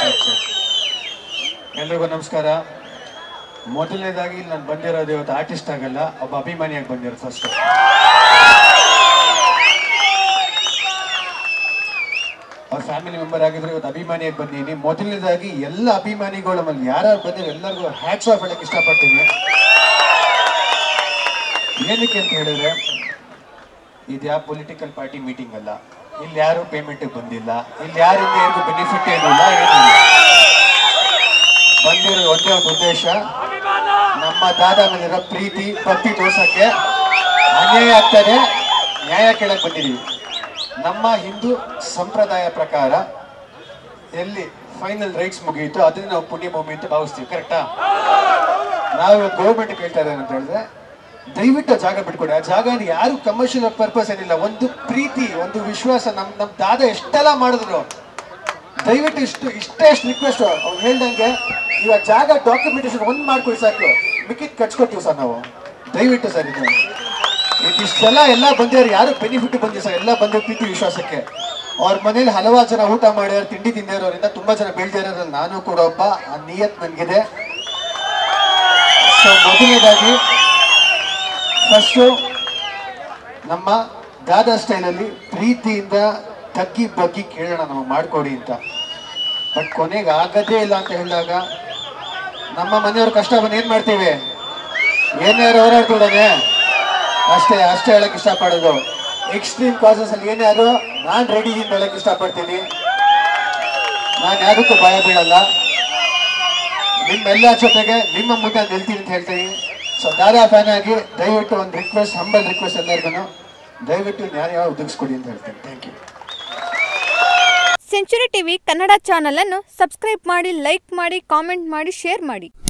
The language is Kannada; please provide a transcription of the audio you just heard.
ಎಲ್ರಿಗೂ ನಮಸ್ಕಾರ ಮೊದಲನೇದಾಗಿ ಇಲ್ಲಿ ನಾನು ಬಂದಿರೋದು ಇವತ್ತು ಆರ್ಟಿಸ್ಟ್ ಆಗಲ್ಲ ಒಬ್ಬ ಅಭಿಮಾನಿಯಾಗಿ ಬಂದಿರೋದು ಫಸ್ಟ್ ಅವ್ರ ಫ್ಯಾಮಿಲಿ ಮೆಂಬರ್ ಆಗಿದ್ರೆ ಇವತ್ತು ಅಭಿಮಾನಿಯಾಗಿ ಬಂದೀನಿ ಮೊದಲನೇದಾಗಿ ಎಲ್ಲ ಅಭಿಮಾನಿಗಳು ಆಮೇಲೆ ಯಾರ್ಯಾರು ಬಂದಿರೋ ಎಲ್ಲರಿಗೂ ಹ್ಯಾಟ್ಸ್ ಆಫ್ ಹೇಳಕ್ಕೆ ಇಷ್ಟಪಡ್ತೀನಿ ಏನಕ್ಕೆ ಅಂತ ಹೇಳಿದ್ರೆ ಇದು ಯಾವ ಪೊಲಿಟಿಕಲ್ ಪಾರ್ಟಿ ಮೀಟಿಂಗ್ ಅಲ್ಲ ಇಲ್ಲಿ ಯಾರು ಪೇಮೆಂಟ್ ಬಂದಿಲ್ಲ ಇಲ್ಲಿ ಯಾರಿಂದ ಯಾರಿಗೂ ಬೆನಿಫಿಟ್ ಏನಿಲ್ಲ ಏನಿಲ್ಲ ಬಂದಿರೋ ಒಂದೇ ಒಂದು ಉದ್ದೇಶ ನಮ್ಮ ದಾದ ಮೇಲಿರೋ ಪ್ರೀತಿ ಭಕ್ತಿ ತೋರ್ಸಕ್ಕೆ ಅನ್ಯಾಯ ಆಗ್ತದೆ ನ್ಯಾಯ ಕೇಳಕ್ ಬಂದಿದೀವಿ ನಮ್ಮ ಹಿಂದೂ ಸಂಪ್ರದಾಯ ಪ್ರಕಾರ ಎಲ್ಲಿ ಫೈನಲ್ ರೈಟ್ಸ್ ಮುಗಿಯಿತು ಅದನ್ನ ನಾವು ಪುಣ್ಯ ಭೂಮಿ ಅಂತ ಭಾವಿಸ್ತೀವಿ ಕರೆಕ್ಟಾ ನಾವು ಗೌರ್ಮೆಂಟ್ ಕೇಳ್ತಾ ಇದ್ದೇವೆ ಅಂತ ಹೇಳಿದ್ರೆ ದಯವಿಟ್ಟು ಆ ಜಾಗ ಬಿಟ್ಕೊಡಿ ಆ ಜಾಗ ಯಾರು ಕಮರ್ಷಿಯಲ್ ಪರ್ಪಸ್ ಏನಿಲ್ಲ ಒಂದು ಪ್ರೀತಿ ಒಂದು ವಿಶ್ವಾಸ ನಮ್ ನಮ್ ದಾದ ಎಷ್ಟೆಲ್ಲ ಮಾಡಿದ್ರು ದಯವಿಟ್ಟು ಇಷ್ಟು ಇಷ್ಟೇ ಇಷ್ಟು ರಿಕ್ವೆಸ್ಟ್ ಅವ್ನು ಹೇಳ್ದಂಗೆ ಇವಾಗ ಜಾಗ ಡಾಕ್ಯುಮೆಂಟೇಶನ್ ಒಂದ್ ಮಾಡ್ಕೊಡಿ ಸಾಕು ಮಿಕ್ಕಿದ್ ಕಚ್ಕೊತೀವಿ ಸರ್ ನಾವು ದಯವಿಟ್ಟು ಸರ್ ಇದು ಇದಿಷ್ಟೆಲ್ಲ ಎಲ್ಲ ಬಂದಿರೋ ಯಾರು ಬೆನಿಫಿಟ್ ಬಂದಿದೆ ಸರ್ ಎಲ್ಲ ಬಂದ ಪ್ರೀತಿ ವಿಶ್ವಾಸಕ್ಕೆ ಅವ್ರ ಮನೇಲಿ ಹಲವಾರು ಜನ ಊಟ ಮಾಡ್ಯಾರ ತಿಂಡಿ ತಿಂದಿರೋದ್ರಿಂದ ತುಂಬಾ ಜನ ಬೆಳ್ದೇ ಇರೋದ್ರಲ್ಲಿ ನಾನು ಕೂಡ ಒಬ್ಬ ಆ ನಿಯತ್ ನನಗಿದೆ ಸೊ ಮೊದಲನೇದಾಗಿ ಫಸ್ಟು ನಮ್ಮ ದಾದಾ ಸ್ಟೈಲಲ್ಲಿ ಪ್ರೀತಿಯಿಂದ ತಗ್ಗಿ ಬಗ್ಗಿ ಕೇಳೋಣ ನಮಗೆ ಮಾಡ್ಕೊಡಿ ಅಂತ ಬಟ್ ಕೊನೆಗೆ ಆಗದೇ ಇಲ್ಲ ಅಂತ ಹೇಳಿದಾಗ ನಮ್ಮ ಮನೆಯವ್ರ ಕಷ್ಟ ಬಂದು ಏನ್ ಮಾಡ್ತೀವಿ ಏನಾರು ಹೋರಾಡ್ತಿದ್ದಾನೆ ಅಷ್ಟೇ ಅಷ್ಟೇ ಹೇಳಕ್ ಇಷ್ಟಪಡೋದು ಎಕ್ಸ್ಟ್ರೀಮ್ ಕಾಸಸ್ ಅಲ್ಲಿ ಏನಾದ್ರು ನಾನ್ ರೆಡಿ ಅಂತ ಹೇಳಕ್ ಇಷ್ಟಪಡ್ತೀನಿ ನಾನು ಯಾವುದಕ್ಕೂ ಭಯ ಬೀಳಲ್ಲ ನಿಮ್ಮೆಲ್ಲ ಜೊತೆಗೆ ನಿಮ್ಮ ಮುಂದೆ ನಿಲ್ತೀನಿ ಅಂತ ಹೇಳ್ತೀನಿ ಸೊ ದಾದಾ ಫ್ಯಾನ್ ಆಗಿ ದಯವಿಟ್ಟು ಒಂದು ರಿಕ್ವೆಸ್ಟ್ ಹಂಬಲ್ ರಿಕ್ವೆಸ್ಟ್ ಎಲ್ಲರಿಗೂ ದಯವಿಟ್ಟು ನ್ಯಾಯ ಒದಗಿಸ್ಕೊಡಿ ಅಂತ ಹೇಳ್ತೀನಿ thank you century TV Kannada channel ಅನ್ನು ಸಬ್ಸ್ಕ್ರೈಬ್ ಮಾಡಿ ಲೈಕ್ ಮಾಡಿ ಕಾಮೆಂಟ್ ಮಾಡಿ ಶೇರ್ ಮಾಡಿ